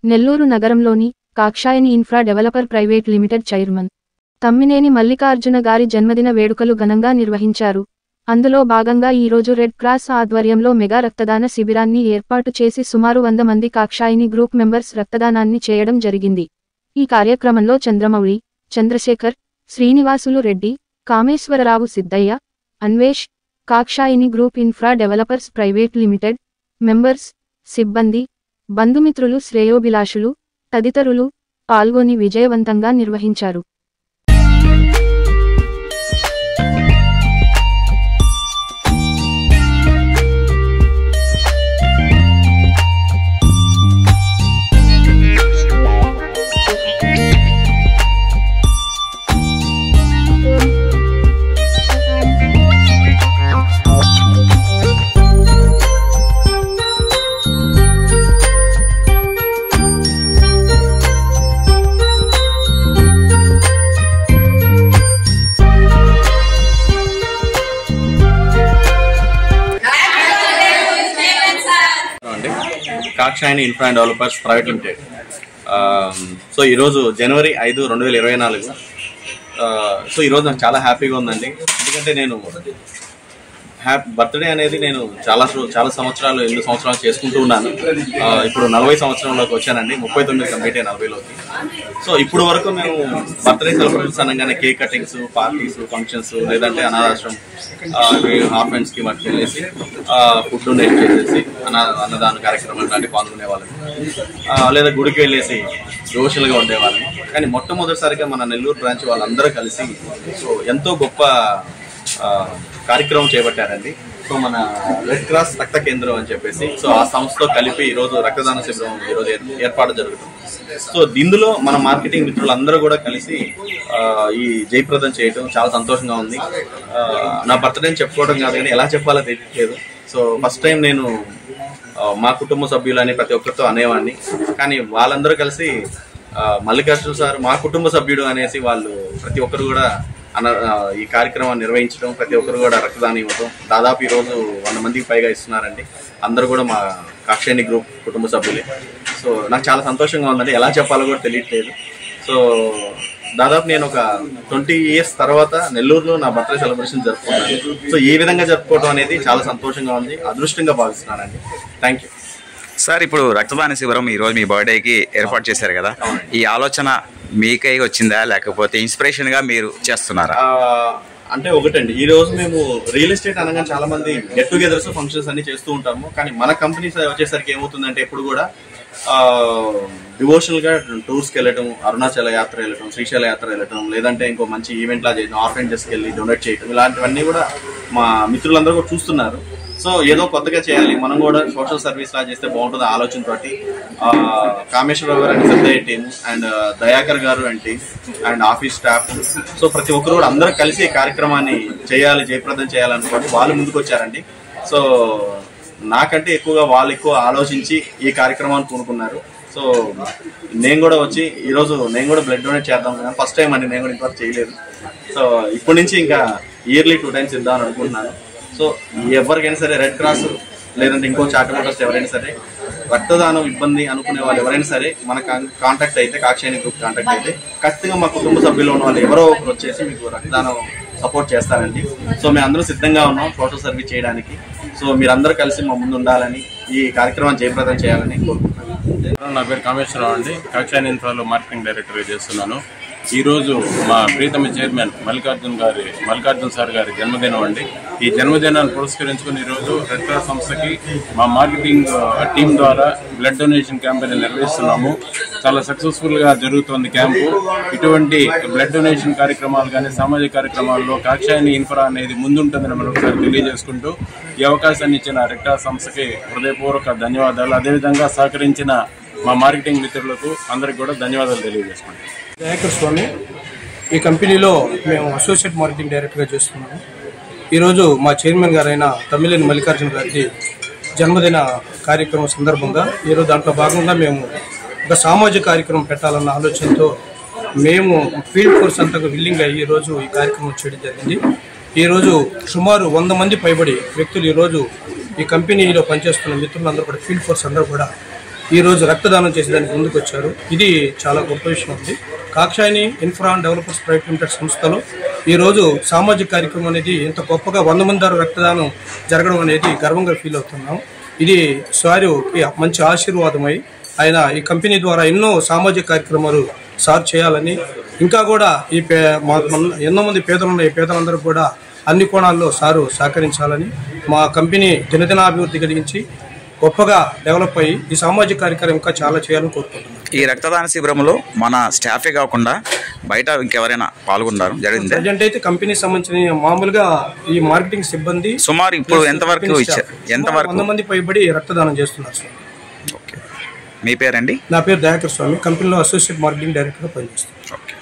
నెల్లూరు నగరంలోని Kakshayani infra developer private limited chairman Thammineni Mallikarjuna గారి జన్మదిన వేడుకలు ఘనంగా నిర్వహించారు అందులో భాగంగా ఈరోజు రెడ్ క్రాస్ ఆధ్వర్యంలో మెగా రక్తదాన శిబిరాన్ని ఏర్పాటు చేసి సుమారు వంద మంది కాక్షాయిని గ్రూప్ మెంబర్స్ రక్తదానాన్ని చేయడం జరిగింది ఈ కార్యక్రమంలో Chandramouli Chandrasekhar Srinivasulu Reddy Kameswararao Siddaiah Anvesh Kakshayini group infra developers private limited members సిబ్బంది బంధుమిత్రులు శ్రేయోభిలాషులు తదితరులు పాల్గొని విజయవంతంగా నిర్వహించారు అండి Kakshayani infra and developers private limited ఆ, సో ఈరోజు జనవరి ఐదు రెండు వేల ఇరవై నాలుగు ఆ, సో ఈరోజు నాకు చాలా హ్యాపీగా ఉందండి ఎందుకంటే నేను హ్యాపీ బర్త్డే అనేది నేను చాలా రో- చాలా సంవత్సరాలు ఎనిమిది సంవత్సరాలు చేసుకుంటూ ఉన్నాను ఆ, ఇప్పుడు నలభై సంవత్సరంలోకి వచ్చానండి ముప్పై తొమ్మిది కంప్లీట్ అయ్యి నలభైలోకి సో ఇప్పుడు వరకు మేము బర్త్డే సెలబ్రేషన్స్ అనగానే కేక్ కటింగ్స్ పార్టీస్ ఫంక్షన్స్ లేదంటే అనాథాశ్రమం హాఫ్ ఫ్రెండ్స్ కి వాటికి వెళ్ళేసి ఫుడ్ డొనేట్ చేసేసి అన్న అన్నదాన కార్యక్రమం లాంటి పాల్గొనే వాళ్ళం లేదా గుడికి వెళ్ళేసి సోషల్ గా ఉండేవాళ్ళం కానీ మొట్టమొదటిసారిగా మన నెల్లూరు బ్రాంచ్ వాళ్ళందరూ కలిసి సో ఎంతో గొప్ప ఆ, కార్యక్రమం చేపట్టారండి సో మన రెడ్ క్రాస్ రక్త కేంద్రం అని చెప్పేసి సో ఆ సంస్థతో కలిపి ఈ రోజు రక్తదాన శిబిరం ఈ రోజు ఏర్- ఏర్పాటు జరుగుతుంది సో ఇందులో మన మార్కెటింగ్ మిత్రులందరూ కూడా కలిసి ఆ, ఈ జయప్రదం చేయడం చాలా సంతోషంగా ఉంది ఆ, నా బర్త్డే అని చెప్పుకోవడం కాదు కానీ ఎలా చెప్పాలో తెలియట్లేదు సో ఫస్ట్ టైం నేను ఆ, మా కుటుంబ సభ్యులని ప్రతి ఒక్కరితో అనేవాడిని కానీ వాళ్ళందరూ కలిసి ఆ, మల్లికార్జున సార్ మా కుటుంబ సభ్యుడు అనేసి వాళ్ళు ప్రతి ఒక్కరు కూడా అన ఆ, ఈ కార్యక్రమాన్ని నిర్వహించడం ప్రతి ఒక్కరు కూడా రక్తదానం ఇవ్వడం దాదాపు ఈ రోజు వంద మందికి పైగా ఇస్తున్నారండి అందరూ కూడా మా కాక్షాయని గ్రూప్ కుటుంబ సభ్యులే సో నాకు చాలా సంతోషంగా ఉందండి ఎలా చెప్పాలో కూడా తెలియట్లేదు సో దాదాపు నేను ఒక ట్వంటీ ఇయర్స్ తర్వాత నెల్లూరులో నా బర్త్డే సెలబ్రేషన్ జరుపుకున్నాను సో ఈ విధంగా జరుపుకోవడం అనేది చాలా సంతోషంగా ఉంది అదృష్టంగా భావిస్తున్నానండి థ్యాంక్ యూ సార్ ఇప్పుడు రక్తదాన శిబిరం ఈ రోజు మీ బర్త్డేకి ఏర్పాటు చేశారు కదా ఈ ఆలోచన మీకై వచ్చిందా లేకపోతే ఇన్స్పిరేషన్ గా మీరు చేస్తున్నారా ఆ, అంటే ఒకటండి ఈ రోజు మేము రియల్ ఎస్టేట్ అనగానే చాలా మంది గెట్ టుగెదర్స్ ఫంక్షన్స్ అన్ని చేస్తూ ఉంటాము కానీ మన కంపెనీ వచ్చేసరికి ఏమవుతుందంటే ఎప్పుడు కూడా డివోషనల్ గా టూర్స్ కి వెళ్ళటం అరుణాచల యాత్ర వెళ్ళటం శ్రీశైల యాత్ర వెళ్ళటం లేదంటే ఇంకో మంచి ఈవెంట్ లా చేయడం ఆర్ఫెంజెస్ కి వెళ్ళి డొనేట్ చేయటం ఇలాంటివన్నీ కూడా మా మిత్రులందరూ కూడా చూస్తున్నారు సో ఏదో కొత్తగా చేయాలి మనం కూడా సోషల్ సర్వీస్ లా చేస్తే బాగుంటుంది ఆలోచనతోటి ఆ, కామేశ్వరరావు గారు and Siddaiah team and Dayakar గారు and team and office staff so ప్రతి ఒక్కరు కూడా అందరూ కలిసి ఈ కార్యక్రమాన్ని చేయాలి జయప్రదం చేయాలనుకోండి వాళ్ళు ముందుకు వచ్చారండి సో నాకంటే ఎక్కువగా వాళ్ళు ఎక్కువ ఆలోచించి ఈ కార్యక్రమాన్ని పూనుకున్నారు సో నేను కూడా వచ్చి ఈరోజు నేను కూడా బ్లడ్ డొనేట్ చేద్దాం ఫస్ట్ టైం అండి నేను కూడా ఇంతవరకు చేయలేదు సో ఇప్పటి నుంచి ఇంకా ఇయర్లీ టూ టైమ్స్ ఇద్దాం అని అనుకుంటున్నాను సో ఎవరికైనా సరే రెడ్ క్రాస్ లేదంటే ఇంకో చార్టర్ ఎవరైనా సరే రక్తదానం ఇబ్బంది అనుకునే వాళ్ళు ఎవరైనా సరే మన కాంటాక్ట్ అయితే కాక్షాయని గ్రూప్ కాంటాక్ట్ అయితే ఖచ్చితంగా మా కుటుంబ సభ్యులు ఉన్న వాళ్ళు ఎవరో ఒకరు వచ్చేసి మీకు రక్తదానం సపోర్ట్ చేస్తారండి సో మేము అందరూ సిద్ధంగా ఉన్నాం సోషల్ సర్వీస్ చేయడానికి సో మీరందరూ కలిసి మా ముందు ఉండాలని ఈ కార్యక్రమాన్ని జయప్రదం చేయాలని కోరుకుంటున్నాను నా పేరు కామేశ్వరరావు అండి కాక్షాయన్ ఇన్ఫ్రాలో మార్కెటింగ్ డైరెక్టర్గా చేస్తున్నాను ఈ రోజు మా ప్రీతమ చైర్మన్ మల్లికార్జున్ గారి మల్లికార్జున్ సార్ గారి జన్మదినం అండి ఈ జన్మదినాన్ని పురస్కరించుకుని ఈ రోజు రెడ్ క్రాస్ సంస్థకి మా మార్కెటింగ్ టీం ద్వారా బ్లడ్ డొనేషన్ క్యాంపెయిన్ నిర్వహిస్తున్నాము చాలా సక్సెస్ఫుల్ గా జరుగుతోంది క్యాంపు ఇటువంటి బ్లడ్ డొనేషన్ కార్యక్రమాలు కానీ సామాజిక కార్యక్రమాల్లో కాక్షాయని ఇన్ఫ్రా అనేది ముందుంటుందని మనం ఒకసారి తెలియజేసుకుంటూ ఈ అవకాశాన్ని ఇచ్చిన రెడ్ క్రాస్ సంస్థకి హృదయపూర్వక ధన్యవాదాలు అదేవిధంగా సహకరించిన మా మార్కెటింగ్ మిత్రులకు అందరికి కూడా ధన్యవాదాలు తెలియజేసుకుంటాం దయాకర్ స్వామి ఈ కంపెనీలో మేము అసోసియేట్ మార్కెటింగ్ డైరెక్టర్గా చేస్తున్నాము ఈరోజు మా చైర్మన్ గారైన తమ్మిలేని మల్లికార్జున గారి జన్మదిన కార్యక్రమం సందర్భంగా ఈరోజు దాంట్లో భాగంగా మేము ఒక సామాజిక కార్యక్రమం పెట్టాలన్న ఆలోచనతో మేము ఫీల్డ్ ఫోర్స్ అంతా విల్లింగ్ అయ్యి ఈరోజు ఈ కార్యక్రమం చేయడం జరిగింది ఈరోజు సుమారు వంద మంది పైబడి వ్యక్తులు ఈరోజు ఈ కంపెనీలో పనిచేస్తున్న మిత్రులందరూ కూడా ఫీల్డ్ ఫోర్స్ అందరూ కూడా ఈ రోజు రక్తదానం చేసేదానికి ముందుకు వచ్చారు ఇది చాలా గొప్ప విషయం ఉంది Kakshayini infra and developers private limited సంస్థలో ఈ రోజు సామాజిక కార్యక్రమం అనేది ఇంత గొప్పగా వంద మంది ద్వారా రక్తదానం జరగడం అనేది గర్వంగా ఫీల్ అవుతున్నాం ఇది సారుకి మంచి ఆశీర్వాదమై ఆయన ఈ కంపెనీ ద్వారా ఎన్నో సామాజిక కార్యక్రమాలు సార్ చేయాలని ఇంకా కూడా ఈ పే మా మన- ఎన్నో మంది పేదలు ఉన్న ఈ పేదలందరూ కూడా అన్ని కోణాల్లో సారు సహకరించాలని మా కంపెనీ దినదినాభివృద్ధి కలిగించి గొప్పగా డెవలప్ అయ్యి ఈ సామాజిక కార్యక్రమం ఇంకా చాలా చేయాలని కోరుకుంటున్నాను ఈ రక్తదాన శిబిరంలో మన స్టాఫే కాకుండా బయట ఇంకెవరైనా పాల్గొన్నారు జరిగిందే ప్రజెంట్ అయితే కంపెనీ సంబంధించిన మామూలుగా ఈ మార్కెటింగ్ సిబ్బంది సుమారు ఇప్పుడు ప్లస్ ఎంతవరకు కంపెనీ ఇచ్చారు స్టాఫ్. ఎంతవరకు వంద మంది పైబడి రక్తదానం చేస్తున్నారు సార్ ఓకే మీ పేరండి నా పేరు దయాకర్ స్వామి కంపెనీలో అసోసియేట్ మార్కెటింగ్ డైరెక్టర్గా పనిచేస్తాను ఓకే